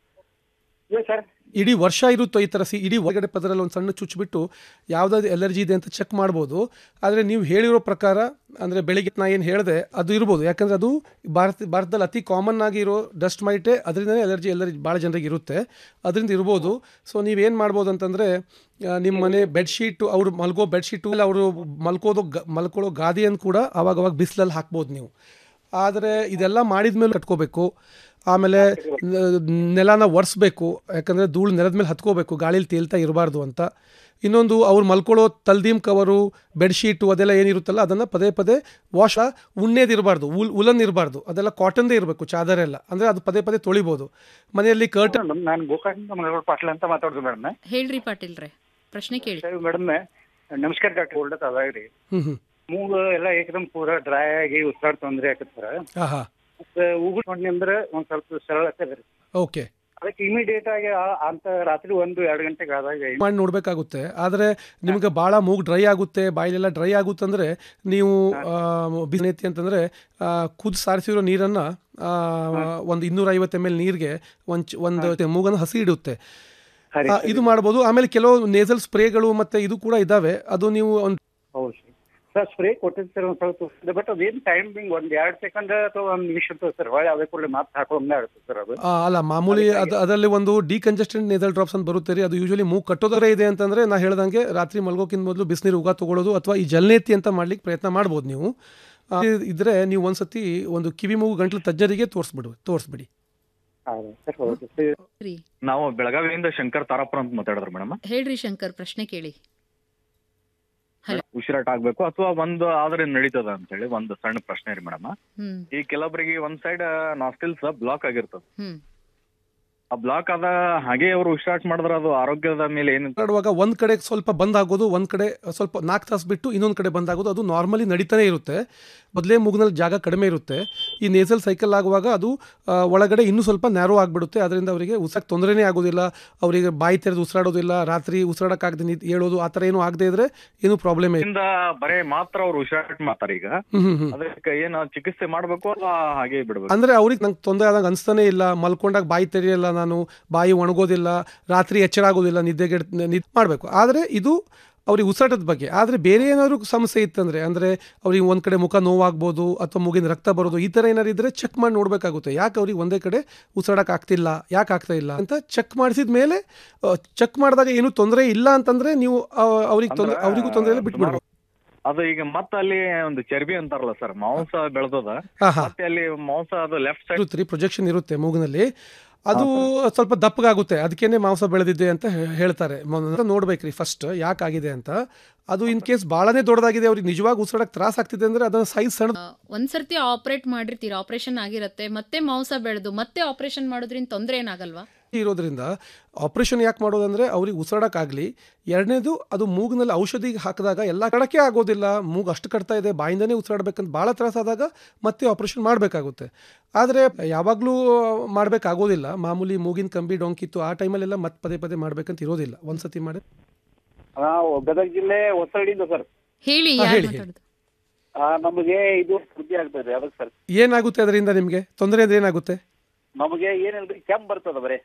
ಏನ್ ಸರ್ ಇಡೀ ವರ್ಷ ಇರುತ್ತೋ ಈ ಥರ ಸಿ ಇಡೀ ಹೊರಗಡೆ ಪದರಲ್ಲಿ ಒಂದು ಸಣ್ಣ ಚುಚ್ಚಿಬಿಟ್ಟು ಯಾವುದಾದ್ರು ಎಲರ್ಜಿ ಇದೆ ಅಂತ ಚೆಕ್ ಮಾಡ್ಬೋದು ಆದರೆ ನೀವು ಹೇಳಿರೋ ಪ್ರಕಾರ ಅಂದರೆ ಬೆಳಿಗ್ಗೆ ನಾ ಏನು ಹೇಳಿದೆ ಅದು ಇರ್ಬೋದು ಯಾಕಂದರೆ ಅದು ಭಾರತ ಭಾರತದಲ್ಲಿ ಅತಿ ಕಾಮನ್ ಆಗಿರೋ ಡಸ್ಟ್ ಮೈಟೇ ಅದರಿಂದನೇ ಎಲರ್ಜಿ ಎಲ್ಲರಿಗೆ ಭಾಳ ಜನರಿಗೆ ಇರುತ್ತೆ ಅದರಿಂದ ಇರ್ಬೋದು ಸೊ ನೀವೇನು ಮಾಡ್ಬೋದು ಅಂತಂದರೆ ನಿಮ್ಮ ಮನೆ ಬೆಡ್ಶೀಟು ಅವ್ರು ಮಲ್ಗೋ ಬೆಡ್ಶೀಟು ಇಲ್ಲ ಅವರು ಮಲ್ಕೋದು ಗ ಮಲ್ಕೊಳ್ಳೋ ಗಾದಿಯನ್ನು ಕೂಡ ಅವಾಗ ಅವಾಗ ಬಿಸಿಲಲ್ಲಿ ಹಾಕ್ಬೋದು ನೀವು ಆದರೆ ಇದೆಲ್ಲ ಮಾಡಿದ ಮೇಲೆ ಕಟ್ಕೋಬೇಕು ಆಮೇಲೆ ನ- ನೆಲನ ಒರೆಸ್ಬೇಕು ಯಾಕಂದರೆ ಧೂಳು ನೆಲದ ಮೇಲೆ ಹತ್ಕೋಬೇಕು ಗಾಳೀಲಿ ತೇಲ್ತಾ ಇರಬಾರ್ದು ಅಂತ ಇನ್ನೊಂದು ಅವ್ರು ಮಲ್ಕೊಳ್ಳೋ ತಲ್ದೀಮ್ ಕವರು ಬೆಡ್ಶೀಟು ಅದೆಲ್ಲ ಏನಿರುತ್ತಲ್ಲ ಅದನ್ನು ಪದೇ ಪದೇ ವಾಶ್ ಉಣ್ಣೇದಿರಬಾರ್ದು ಉಲ್ ಉಲನ್ ಇರಬಾರ್ದು ಅದೆಲ್ಲ ಕಾಟನ್ದೇ ಇರಬೇಕು ಚಾದರೆಲ್ಲ ಅಂದರೆ ಅದು ಪದೇ ಪದೇ ತೊಳಿಬೋದು ಮನೆಯಲ್ಲಿ ಕರ್ಟನ್ ನಾನು ಗೋಕಾಕಿಂದ ಮಂಗಳೂರು ಪಾಟೀಲ್ ಅಂತ ಮಾತಾಡೋದು ಮೇಡಮ್ ಹೇಳ್ರಿ ಪಾಟೀಲ್ರೆ ಪ್ರಶ್ನೆ ಕೇಳಿ ಮೇಡಮ್ ನಮಸ್ಕಾರ ಡಾಕ್ಟರ್ ಓಲ್ಡತ್ ಅದಾಗ್ರಿ ಹ್ಞೂ ಹ್ಞೂ ಮೂಗು ಎಲ್ಲ ಏಕದಮ್ ಪೂರಾ ಡ್ರೈ ಆಗಿ ಉಸಿರಾಡ್ ತೊಂದ್ರೆ ಆಕತ್ತಾರ ಹಾಂ ಹಾಂ ಮತ್ತೆ ಉಗುರು ಹೊಣ್ಣೆ ಅಂದ್ರೆ ಒಂದ್ ಸ್ವಲ್ಪ ಸರಳ ಆಗ್ತದ್ರಿ ಓಕೆ ಅದಕ್ಕೆ ಇಮಿಡಿಯೇಟ್ ಆಗಿ ಆ- ಅಂತ ರಾತ್ರಿ ಒಂದು ಎರಡು ಗಂಟೆಗೆ ಆದಾಗ ಮಾಡಿ ನೋಡಬೇಕಾಗುತ್ತೆ ಆದರೆ ನಿಮಗೆ ಭಾಳ ಮೂಗು ಡ್ರೈ ಆಗುತ್ತೆ ಬಾಯಿಲೆಲ್ಲ ಡ್ರೈ ಆಗುತ್ತೆ ಅಂದರೆ ನೀವು ಬಿಸಿನೈತಿ ಅಂತಂದರೆ ಕುದ್ ಸಾರಿಸಿರೋ ನೀರನ್ನು ಒಂದು ಇನ್ನೂರೈವತ್ತು ಎಮ್ ಎಲ್ ನೀರಿಗೆ ಒಂದು ಒಂದು ಮೂಗನ್ನು ಹಸಿ ಇಡುತ್ತೆ ಸರಿ, ಆ, ಸರಿ. ಇದು ಮಾಡ್ಬೋದು ಆಮೇಲೆ ಕೆಲವು ನೇಸಲ್ ಸ್ಪ್ರೇಗಳು ಮತ್ತು ಇದು ಕೂಡ ಇದ್ದಾವೆ ಅದು ನೀವು ಒಂದು ಹೌದು ಸರ್ ಸ್ಪ್ರೇ ಕೊಟ್ಟಿದ್ದು ಸರ್ ಒಂದ್ ಸ್ವಲ್ಪ ಬಟ್ ಅದೇನ್ ಟೈಮಿಂಗ್ ಒಂದ್ ಎರಡ್ ಸೆಕೆಂಡ್ ಅಥವಾ ಒಂದ್ ನಿಮಿಷ ಇರ್ತದೆ ಸರ್ ಹೊಳೆ ಅದೇ ಕೂಡಲೇ ಮಾತು ಹಾಕೊಂಡೇ ಆಗುತ್ತೆ ಸರ್ ಅದು ಆ, ಅಲ್ಲ ಮಾಮೂಲಿ ಅದು ಅದರಲ್ಲಿ ಒಂದು ಡಿಕಂಜೆಸ್ಟೆಂಟ್ ನೇಸಲ್ ಡ್ರಾಪ್ಸ್ ಅಂತ ಬರುತ್ತೆ ರೀ ಅದು ಯೂಶಲಿ ಮೂಗು ಕಟ್ಟೋದ್ರೆ ಇದೆ ಅಂತಂದರೆ ನಾ ಹೇಳ್ದಂಗೆ ರಾತ್ರಿ ಮಲ್ಗೋಕ್ಕಿಂತ ಮೊದಲು ಬಿಸಿನೀರು ಉಗ ತಗೊಳ್ಳೋದು ಅಥವಾ ಈ ಜಲ್ನೇತಿ ಅಂತ ಮಾಡ್ಲಿಕ್ಕೆ ಪ್ರಯತ್ನ ಮಾಡ್ಬೋದು ನೀವು ಆ, ಇದ್ರೆ ನೀವು ಒಂದ್ಸತಿ ಒಂದು ಕಿವಿ ಮೂಗು ಗಂಟ್ಲು ತಜ್ಜರಿಗೆ ತೋರಿಸ್ಬಿಡು ತೋರಿಸ್ಬಿಡಿ ಹೌದು ಸರ್ ಹೌದು ಸರ್ ನಾವು ಬೆಳಗಾವಿಯಿಂದ ಶಂಕರ್ ತಾರಾಪುರ ಅಂತ ಮಾತಾಡಿದ್ರು ಮೇಡಮ್ ಹೇಳ್ರಿ ಶಂಕರ್ ಪ್ರಶ್ನೆ ಕೇಳಿ ಉಸಿರಾಟ ಆಗ್ಬೇಕು ಅಥವಾ ಒಂದು ಆದ್ರೆ ನಡೀತದ ಅಂತ ಹೇಳಿ ಒಂದು ಸಣ್ಣ ಪ್ರಶ್ನೆ ರೀ ಮೇಡಮ್ ಹ್ಮ್ ಈ ಕೆಲವೊಬ್ಬರಿಗೆ ಒಂದ್ ಸೈಡ್ ನಾಸ್ಟಿಲ್ಸ್ ಬ್ಲಾಕ್ ಆಗಿರ್ತದ ಹ್ಮ್ ಆ ಬ್ಲಾಕ್ ಆದ ಹಾಗೆ ಅವರು ಉಸಿರಾಟ ಮಾಡಿದ್ರೆ ಅದು ಆರೋಗ್ಯದ ಮೇಲೆ ಏನು ಆಡುವಾಗ ಒಂದು ಕಡೆ ಸ್ವಲ್ಪ ಬಂದ್ ಆಗೋದು ಒಂದು ಕಡೆ ಸ್ವಲ್ಪ ನಾಲ್ಕು ತಾಸು ಬಿಟ್ಟು ಇನ್ನೊಂದು ಕಡೆ ಬಂದ್ ಆಗೋದು ಅದು ನಾರ್ಮಲಿ ನಡೀತಾನೆ ಇರುತ್ತೆ ಮೊದಲೇ ಮೂಗ್ನಲ್ಲಿ ಜಾಗ ಕಡಿಮೆ ಇರುತ್ತೆ ಈ ನೇಸಲ್ ಸೈಕಲ್ ಆಗುವಾಗ ಅದು ಆ, ಒಳಗಡೆ ಇನ್ನೂ ಸ್ವಲ್ಪ ನ್ಯಾರೋ ಆಗಿಬಿಡುತ್ತೆ ಅದರಿಂದ ಅವರಿಗೆ ಉಸಿರಾಕ್ ತೊಂದರೆನೇ ಆಗೋದಿಲ್ಲ ಅವರಿಗೆ ಬಾಯಿ ತೆರೆದು ಉಸಿರಾಡೋದಿಲ್ಲ ರಾತ್ರಿ ಉಸಿರಾಡಕ್ಕಾಗದೆ ನಿಂತು ಹೇಳೋದು ಆ ಥರ ಏನೂ ಆಗದೆ ಇದ್ರೆ ಏನೂ ಪ್ರಾಬ್ಲಮ್ ಇಲ್ಲ ಇಂದ ಬರೇ ಮಾತ್ರ ಅವ್ರು ಉಸಿರಾಟ ಮಾಡ್ತಾರೆ ಈಗ ಹ್ಮ್ ಹ್ಮ್ ಹ್ಮ್. ಅದಕ್ಕೆ ಏನು ಚಿಕಿತ್ಸೆ ಮಾಡ್ಬೇಕು ಅಥವಾ ಹಾಗೆ ಬಿಡ್ಬೇಕು ಅಂದ್ರೆ ಅವ್ರಿಗೆ ನಂಗೆ ತೊಂದರೆ ಆದಂಗೆ ಅನಿಸ್ತಾನೆ ಇಲ್ಲ ಮಲ್ಕೊಂಡಾಗ ಬಾಯಿ ತೆರೆಯಲ್ಲ ನಾನು ಬಾಯಿ ಒಣಗೋದಿಲ್ಲ ರಾತ್ರಿ ಎಚ್ಚರ ಆಗೋದಿಲ್ಲ ನಿದ್ದೆಗೆ ನಿದ್ ಮಾಡಬೇಕು ಆದರೆ ಇದು ಅವ್ರಿಗೆ ಉಸಿರಾಟದ ಬಗ್ಗೆ ಆದರೆ ಬೇರೆ ಏನಾದ್ರು ಸಮಸ್ಯೆ ಇತ್ತಂದ್ರೆ ಅಂದರೆ ಅವ್ರಿಗೆ ಒಂದು ಕಡೆ ಮುಖ ನೋವಾಗ್ಬೋದು ಅಥವಾ ಮುಗಿನ ರಕ್ತ ಬರೋದು ಈ ಥರ ಏನಾರು ಇದ್ದರೆ ಚೆಕ್ ಮಾಡಿ ನೋಡಬೇಕಾಗುತ್ತೆ ಯಾಕೆ ಅವ್ರಿಗೆ ಒಂದೇ ಕಡೆ ಉಸಿರಾಡಕ್ಕೆ ಆಗ್ತಿಲ್ಲ ಯಾಕೆ ಆಗ್ತಾ ಇಲ್ಲ ಅಂತ ಚೆಕ್ ಮಾಡಿಸಿದ ಮೇಲೆ ಚೆಕ್ ಮಾಡಿದಾಗ ಏನೂ ತೊಂದರೆ ಇಲ್ಲ ಅಂತಂದರೆ ನೀವು ಅವ್ರಿಗೆ ತೊಂದರೆ ಅವರಿಗೂ ತೊಂದರೆ ಇಲ್ಲ ಬಿಟ್ಬಿಡ್ಬೋದು ಅದು ಈಗ ಮತ್ತೆ ಅಲ್ಲಿ ಒಂದು ಚರ್ಬಿ ಅಂತಾರಲ್ಲ ಸರ್ ಮಾಂಸ ಬೆಳೆದದ ಹಾ, ಹಾ. ಮತ್ತೆ ಅಲ್ಲಿ ಮಾಂಸ ಅದು ಲೆಫ್ಟ್ ಸೈಡ್ ಇರುತ್ತೆ ರೀ ಪ್ರೊಜೆಕ್ಷನ್ ಇರುತ್ತೆ ಮೂಗಿನಲ್ಲಿ ಅದು ಸ್ವಲ್ಪ ದಪ್ಪಗಾಗುತ್ತೆ ಅದಕ್ಕೇನೆ ಮಾಂಸ ಬೆಳೆದಿದೆ ಅಂತ ಹೇ- ಹೇಳ್ತಾರೆ ಮೊದಲು ನೋಡ್ಬೇಕ್ರಿ ಫಸ್ಟ್ ಯಾಕಾಗಿದೆ ಅಂತ ಅದು ಇನ್ ಕೇಸ್ ಭಾಳನೇ ದೊಡ್ಡದಾಗಿದೆ ಅವ್ರಿಗೆ ನಿಜವಾಗಿ ಉಸಿರಾಡಕ್ಕೆ ತ್ರಾಸ ಆಗ್ತಿದೆ ಅಂದ್ರೆ ಅದನ್ನ ಸೈಜ್ ಸಣ್ಣ ಒಂದ್ಸರ್ತಿ ಆಪರೇಟ್ ಮಾಡಿರ್ತೀರ ಆಪರೇಷನ್ ಆಗಿರತ್ತೆ ಮತ್ತೆ ಮಾಂಸ ಬೆಳೆದು ಮತ್ತೆ ಆಪರೇಷನ್ ಮಾಡೋದ್ರಿಂದ ತೊಂದರೆ ಏನಾಗಲ್ವಾ ಇರೋದ್ರಿಂದ ಆಪರೇಷನ್ ಯಾಕೆ ಮಾಡೋದಂದ್ರೆ ಅವ್ರಿಗೆ ಉಸಿರಾಡಕ್ಕಾಗಲಿ ಎರಡನೇದು ಅದು ಮೂಗಿನಲ್ಲಿ ಔಷಧಿ ಹಾಕಿದಾಗ ಎಲ್ಲ ಕಡಕ್ಕೆ ಆಗೋದಿಲ್ಲ ಮೂಗು ಅಷ್ಟು ಕಟ್ತಾ ಇದೆ ಬಾಯಿಂದನೇ ಉಸಿರಾಡ್ಬೇಕಂತ ಭಾಳ ತ್ರಾಸಾದಾಗ ಮತ್ತೆ ಆಪರೇಷನ್ ಮಾಡಬೇಕಾಗುತ್ತೆ ಆದರೆ ಯಾವಾಗಲೂ ಮಾಡಬೇಕಾಗೋದಿಲ್ಲ ಮಾಮೂಲಿ ಮೂಗಿನ ಕಂಬಿ ಡೊಂಕಿತ್ತು ಆ ಟೈಮಲ್ಲೆಲ್ಲ ಮತ್ತೆ ಪದೇ ಪದೇ ಮಾಡ್ಬೇಕಂತ ಇರೋದಿಲ್ಲ ಒಂದ್ಸತಿ ಮಾಡಿ ನಾವು ಗದಗ ಜಿಲ್ಲೆ ಹೊಸಳ್ಳಿಯಿಂದ ಸರ್ ಹೇಳಿ ಹಾ, ಯಾರು ಹೇಳಿ, ಹೇಳಿ. ಮಾತಾಡೋದು ಆ, ನಮಗೆ ಇದು ಸುದ್ದಿ ಆಗ್ತದೆ ಅದಕ್ಕೆ ಸರ್ ಏನಾಗುತ್ತೆ ಅದರಿಂದ ನಿಮಗೆ ತೊಂದರೆ ಅಂದ್ರೆ ಏನಾಗುತ್ತೆ ನಮಗೆ ಏನಿಲ್ರಿ ಕೆಮ್ಮು ಬರ್ತದ ಬರೇ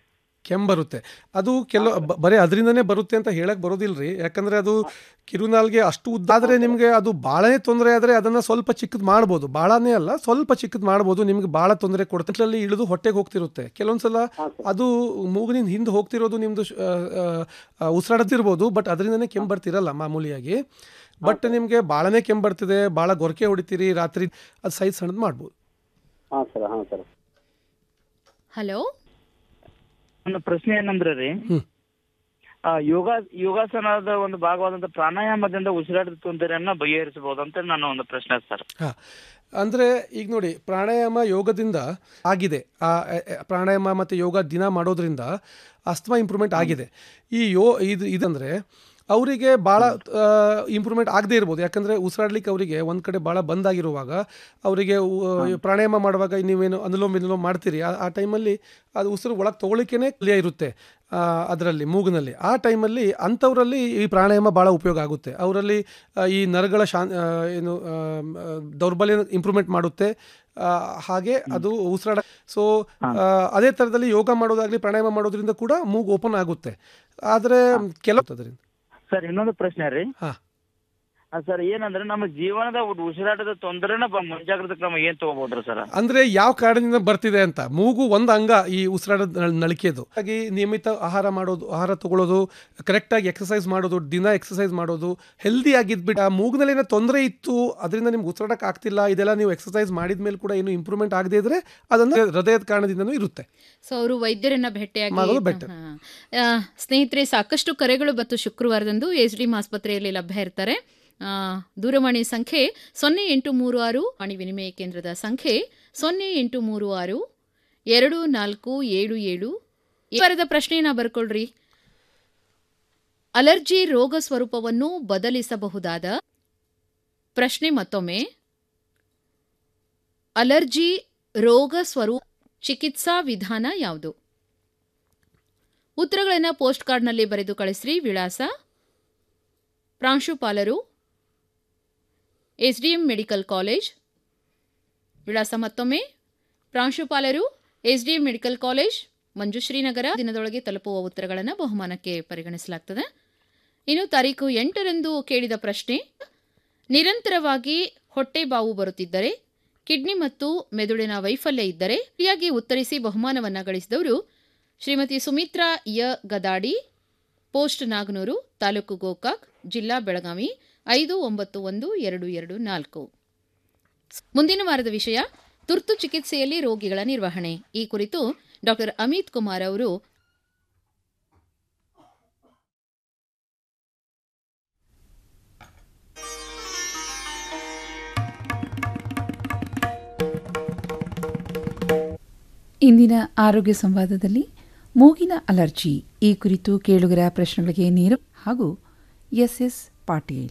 ಕೆಮ್ಮು ಬರುತ್ತೆ ಅದು ಕೆಲವು ಬ- ಬರೀ ಅದರಿಂದನೇ ಬರುತ್ತೆ ಅಂತ ಹೇಳಕ್ ಬರೋದಿಲ್ರಿ ಯಾಕಂದ್ರೆ ಅದು ಕಿರುನಾಲ್ಗೆ ಅಷ್ಟು ಉದ್ದ ಆದರೆ ನಿಮಗೆ ಅದು ಭಾಳನೇ ತೊಂದರೆ ಆದರೆ ಅದನ್ನು ಸ್ವಲ್ಪ ಚಿಕ್ಕದು ಮಾಡ್ಬೋದು ಭಾಳನೇ ಅಲ್ಲ ಸ್ವಲ್ಪ ಚಿಕ್ಕದು ಮಾಡ್ಬೋದು ನಿಮ್ಗೆ ಭಾಳ ತೊಂದರೆ ಕೊಡ್ತಲ್ಲಿ ಇಳಿದು ಹೊಟ್ಟೆಗೆ ಹೋಗ್ತಿರುತ್ತೆ ಕೆಲವೊಂದ್ಸಲ ಅದು ಮೂಗಿನಿಂದ ಹಿಂದೆ ಹೋಗ್ತಿರೋದು ನಿಮ್ಮದು ಉಸಿರಾಡದಿರ್ಬೋದು ಬಟ್ ಅದರಿಂದನೇ ಕೆಮ್ಮು ಬರ್ತಿರಲ್ಲ ಮಾಮೂಲಿಯಾಗಿ ಬಟ್ ನಿಮಗೆ ಭಾಳನೇ ಕೆಮ್ಮು ಬರ್ತಿದೆ ಭಾಳ ಗೊರಕೆ ಹೊಡಿತೀರಿ ರಾತ್ರಿ ಅದು ಸೈಜ್ ಸಣ್ಣದು ಮಾಡ್ಬೋದು ಹಾಂ ಸರ್ ಹಾಂ ಸರ್ ಹಲೋ ನನ್ನ ಪ್ರಶ್ನೆ ಏನಂದ್ರೆ ರೀ ಆ, ಯೋಗ ಯೋಗಾಸನದ ಒಂದು ಭಾಗವಾದಂತ ಪ್ರಾಣಾಯಾಮದಿಂದ ಉಸಿರಾಟದ ತೊಂದರೆಯನ್ನ ಬಗೆಹರಿಸಬಹುದು ಅಂತ ನನ್ನ ಒಂದು ಪ್ರಶ್ನೆ ಸರ್ ಹಾಂ ಅಂದರೆ ಈಗ ನೋಡಿ ಪ್ರಾಣಾಯಾಮ ಯೋಗದಿಂದ ಆಗಿದೆ ಆ ಎ- ಎ- ಪ್ರಾಣಾಯಾಮ ಮತ್ತು ಯೋಗ ದಿನ ಮಾಡೋದ್ರಿಂದ ಅಸ್ತಮಾ ಇಂಪ್ರೂವ್ಮೆಂಟ್ ಆಗಿದೆ ಈ ಯೋ ಇದು ಇದಂದರೆ ಅವರಿಗೆ ಭಾಳ ಇಂಪ್ರೂವ್ಮೆಂಟ್ ಆಗದೇ ಇರ್ಬೋದು ಯಾಕಂದರೆ ಉಸಿರಾಡ್ಲಿಕ್ಕೆ ಅವರಿಗೆ ಒಂದು ಕಡೆ ಭಾಳ ಬಂದಾಗಿರುವಾಗ ಅವರಿಗೆ ಪ್ರಾಣಾಯಾಮ ಮಾಡುವಾಗ ನೀವೇನು ಅನುಲೋಮ್ ವಿನುಲೋಮ್ ಮಾಡ್ತೀರಿ ಆ- ಆ ಟೈಮಲ್ಲಿ ಅದು ಉಸಿರು ಒಳಗೆ ತೊಗೊಳಿಕ್ಕೇ ಕ್ಲಿಯ ಇರುತ್ತೆ ಅದರಲ್ಲಿ ಮೂಗಿನಲ್ಲಿ ಆ ಟೈಮಲ್ಲಿ ಅಂಥವರಲ್ಲಿ ಈ ಪ್ರಾಣಾಯಾಮ ಭಾಳ ಉಪಯೋಗ ಆಗುತ್ತೆ ಅವರಲ್ಲಿ ಆ, ಈ ನರಗಳ ಶಾನ್ ಆ, ಏನು ಆ, ಆ, ದೌರ್ಬಲ್ಯ ಇಂಪ್ರೂವ್ಮೆಂಟ್ ಮಾಡುತ್ತೆ ಆ, ಹಾಗೆ ಅದು ಉಸಿರಾಡ ಸೊ ಅದೇ ಥರದಲ್ಲಿ ಯೋಗ ಮಾಡೋದಾಗ್ಲಿ ಪ್ರಾಣಾಯಾಮ ಮಾಡೋದ್ರಿಂದ ಕೂಡ ಮೂಗು ಓಪನ್ ಆಗುತ್ತೆ ಆದರೆ ಕೆಲವು ಅದರಿಂದ ಸರ್ ಇನ್ನೊಂದು ಪ್ರಶ್ನೆ ರೀ ಹಾ. ಆ, ಸರ್ ಏನಂದ್ರೆ ನಮ್ಮ ಜೀವನದ ಉ- ಉಸಿರಾಟದ ತೊಂದರೆನ ಬ- ಮುಂಜಾಗ್ರತಾ ಕ್ರಮ ಏನ್ ತಗೋಬಹುದ್ರಿ ಸರ್ ಅಂದ್ರೆ ಯಾವ ಕಾರಣದಿಂದ ಬರ್ತಿದೆ ಅಂತ ಮೂಗು ಒಂದು ಅಂಗ ಈ ಉಸಿರಾಡದ ನಳ- ನಳಿಕೆದು ಹಾಗಾಗಿ ನಿಯಮಿತ ಆಹಾರ ಮಾಡೋದು ಆಹಾರ ತಗೊಳ್ಳೋದು ಕರೆಕ್ಟಾಗಿ ಎಕ್ಸಸೈಸ್ ಮಾಡೋದು ದಿನ ಎಕ್ಸಸೈಸ್ ಮಾಡೋದು ಹೆಲ್ದಿ ಆಗಿದ್ಬಿಟ್ಟು ಆ ಮೂಗಿನಲ್ಲಿ ಏನೋ ತೊಂದರೆ ಇತ್ತು ಅದರಿಂದ ನಿಮ್ಗೆ ಉಸಿರಾಡಕ್ಕೆ ಆಗ್ತಿಲ್ಲ ಇದೆಲ್ಲ ನೀವು ಎಕ್ಸಸೈಸ್ ಮಾಡಿದ ಮೇಲೆ ಕೂಡ ಏನು ಇಂಪ್ರೂವ್ಮೆಂಟ್ ಆಗದೇ ಇದ್ರೆ ಅದನ್ನು ಹೃದಯದ ಕಾರಣದಿಂದನೂ ಇರುತ್ತೆ ಸೊ ಅವರು ವೈದ್ಯರನ್ನ ಭೇಟಿಯಾಗಿ ಮಾಡೋದು better. ಹಾ. ಆ, ಸ್ನೇಹಿತರೆ ಸಾಕಷ್ಟು ಕರೆಗಳು ಮತ್ತು ಶುಕ್ರವಾರದಂದು ಎಸ್ ಡಿ ಆಸ್ಪತ್ರೆಯಲ್ಲಿ ಲಭ್ಯ ಇರ್ತಾರೆ ಆ, ದೂರವಾಣಿ ಸಂಖ್ಯೆ ಸೊನ್ನೆ ಎಂಟು ಮೂರು ಆರು ವಾಣಿ ವಿನಿಮಯ ಕೇಂದ್ರದ ಸಂಖ್ಯೆ ಸೊನ್ನೆ ಎಂಟು ಮೂರು ಆರು ಎರಡು ನಾಲ್ಕು ಏಳು ಏಳು ಈ ವಾರದ ಪ್ರಶ್ನೆಯನ್ನ ಬರ್ಕೊಳ್ರಿ ಅಲರ್ಜಿ ರೋಗ ಸ್ವರೂಪವನ್ನು ಬದಲಿಸಬಹುದಾದ ಪ್ರಶ್ನೆ ಮತ್ತೊಮ್ಮೆ ಅಲರ್ಜಿ ರೋಗ ಸ್ವರೂಪ ಚಿಕಿತ್ಸಾ ವಿಧಾನ ಯಾವುದು ಉತ್ತರಗಳನ್ನು ಪೋಸ್ಟ್ ಕಾರ್ಡ್ನಲ್ಲಿ ಬರೆದು ಕಳಿಸ್ರಿ ವಿಳಾಸ ಪ್ರಾಂಶುಪಾಲರು ಎಸ್ಡಿಎಂ ಮೆಡಿಕಲ್ ಕಾಲೇಜ್ ವಿಳಾಸ ಮತ್ತೊಮ್ಮೆ ಪ್ರಾಂಶುಪಾಲರು ಎಸ್ಡಿಎಂ ಮೆಡಿಕಲ್ ಕಾಲೇಜ್ ಮಂಜುಶ್ರೀನಗರ ದಿನದೊಳಗೆ ತಲುಪುವ ಉತ್ತರಗಳನ್ನು ಬಹುಮಾನಕ್ಕೆ ಪರಿಗಣಿಸಲಾಗ್ತದೆ ಇನ್ನು ತಾರೀಕು ಎಂಟರಂದು ಕೇಳಿದ ಪ್ರಶ್ನೆ ನಿರಂತರವಾಗಿ ಹೊಟ್ಟೆ ಬಾವು ಬರುತ್ತಿದ್ದರೆ ಕಿಡ್ನಿ ಮತ್ತು ಮೆದುಳಿನ ವೈಫಲ್ಯ ಇದ್ದರೆ ಸರಿಯಾಗಿ ಉತ್ತರಿಸಿ ಬಹುಮಾನವನ್ನು ಗಳಿಸಿದವರು ಶ್ರೀಮತಿ ಸುಮಿತ್ರಾ ಯ ಗದಾಡಿ ಪೋಸ್ಟ್ ನಾಗನೂರು ತಾಲೂಕು ಗೋಕಾಕ್ ಜಿಲ್ಲಾ ಬೆಳಗಾವಿ ಐದು ಒಂಬತ್ತು ಒಂದು ಎರಡು ಎರಡು ನಾಲ್ಕು ಮುಂದಿನ ವಾರದ ವಿಷಯ ತುರ್ತು ಚಿಕಿತ್ಸೆಯಲ್ಲಿ ರೋಗಿಗಳ ನಿರ್ವಹಣೆ ಈ ಕುರಿತು ಡಾಕ್ಟರ್ ಅಮಿತ್ ಕುಮಾರ್ ಅವರು ಇಂದಿನ ಆರೋಗ್ಯ ಸಂವಾದದಲ್ಲಿ ಮೂಗಿನ ಅಲರ್ಜಿ ಈ ಕುರಿತು ಕೇಳುಗರ ಪ್ರಶ್ನೆಗಳಿಗೆ ನೇರ ಹಾಗೂ ಎಸ್ ಎಸ್ ಪಾಟೀಲ್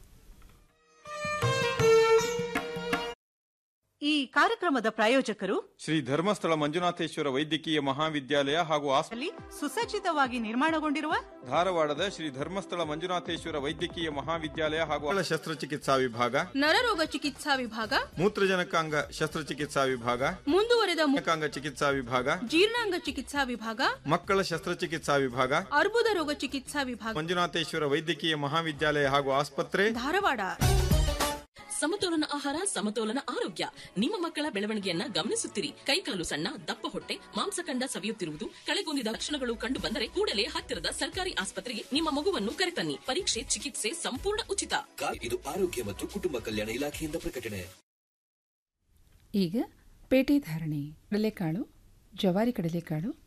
ಈ ಕಾರ್ಯಕ್ರಮದ ಪ್ರಾಯೋಜಕರು ಶ್ರೀ ಧರ್ಮಸ್ಥಳ ಮಂಜುನಾಥೇಶ್ವರ ವೈದ್ಯಕೀಯ ಮಹಾವಿದ್ಯಾಲಯ ಹಾಗೂ ಆಸ್ಪತ್ರೆ ಅಲ್ಲಿ ಸುಸಜ್ಜಿತವಾಗಿ ನಿರ್ಮಾಣಗೊಂಡಿರುವ ಧಾರವಾಡದ ಶ್ರೀ ಧರ್ಮಸ್ಥಳ ಮಂಜುನಾಥೇಶ್ವರ ವೈದ್ಯಕೀಯ ಮಹಾವಿದ್ಯಾಲಯ ಹಾಗೂ ಆಳ ಶಸ್ತ್ರಚಿಕಿತ್ಸಾ ವಿಭಾಗ ನರರೋಗ ಚಿಕಿತ್ಸಾ ವಿಭಾಗ ಮೂತ್ರಜನಕಾಂಗ ಶಸ್ತ್ರಚಿಕಿತ್ಸಾ ವಿಭಾಗ ಮುಂದುವರೆದ ಮು- ಜನಕಾಂಗ ಚಿಕಿತ್ಸಾ ವಿಭಾಗ ಜೀರ್ಣಾಂಗ ಚಿಕಿತ್ಸಾ ವಿಭಾಗ ಮಕ್ಕಳ ಶಸ್ತ್ರಚಿಕಿತ್ಸಾ ವಿಭಾಗ ಅರ್ಬುದ ರೋಗ ಚಿಕಿತ್ಸಾ ವಿಭಾಗ ಮಂಜುನಾಥೇಶ್ವರ ವೈದ್ಯಕೀಯ ಮಹಾವಿದ್ಯಾಲಯ ಹಾಗೂ ಆಸ್ಪತ್ರೆ ಧಾರವಾಡ ಸಮತೋಲನ ಆಹಾರ ಸಮತೋಲನ ಆರೋಗ್ಯ ನಿಮ್ಮ ಮಕ್ಕಳ ಬೆಳವಣಿಗೆಯನ್ನ ಗಮನಿಸುತ್ತಿರಿ ಕೈಕಾಲು ಸಣ್ಣ ದಪ್ಪ ಹೊಟ್ಟೆ ಮಾಂಸಖಂಡ ಸವಿಯುತ್ತಿರುವುದು ಕಳೆಗುಂದಿದ ಲಕ್ಷಣಗಳು ಕಂಡು ಬಂದರೆ ಕೂಡಲೇ ಹತ್ತಿರದ ಸರ್ಕಾರಿ ಆಸ್ಪತ್ರೆಗೆ ನಿಮ್ಮ ಮಗುವನ್ನು ಕರೆತನ್ನಿ ಪರೀಕ್ಷೆ ಚಿಕಿತ್ಸೆ ಸಂಪೂರ್ಣ ಉಚಿತ ಇದು ಆರೋಗ್ಯ ಮತ್ತು ಕುಟುಂಬ ಕಲ್ಯಾಣ ಇಲಾಖೆಯಿಂದ ಪ್ರಕಟಣೆ ಈಗ ಪೇಟೆ ಧಾರಣೆ ಕಡಲೆಕಾಳು ಜವಾರಿ ಕಡಲೆಕಾಳು